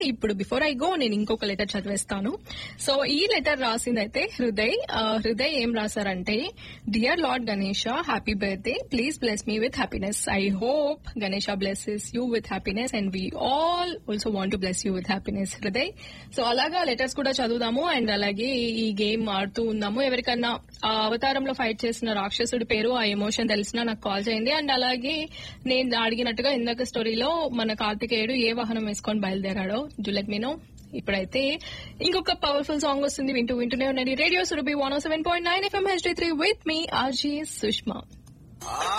ఇప్పుడు before I go నేను ఇంకొక లెటర్ చదివేస్తాను సో ఈ లెటర్ రాసిందైతే హృదయ్ ఆ, హృదయ్ ఏం రాశారంటే dear Lord Ganesha happy birthday please bless me with happiness I hope Ganesha blesses you with happiness and we all also want to bless you with happiness Hriday so అలాగా letters కూడా చదువుదాము అండ్ అలాగే ఈ గేమ్ ఆడుతూ ఉందాము ఎవరికన్నా ఆ అవతారంలో ఫైట్ చేసిన రాక్షసుడి పేరు ఆ ఎమోషన్ తెలిసినా నాకు కాల్ చేయండి అండ్ అలాగే నేను అడిగినట్టుగా ఇందాక స్టోరీలో మన కార్తికేయుడు ఏ వాహనం వేసుకొని బయలుదేరాడో జు లెట్ మీ నో ఇప్పుడైతే ఇంకొక పవర్ఫుల్ సాంగ్ వస్తుంది వింటూ వింటూనే ఉండండి radio Surabhi one seven point nine FM HD three with me RJ Sushma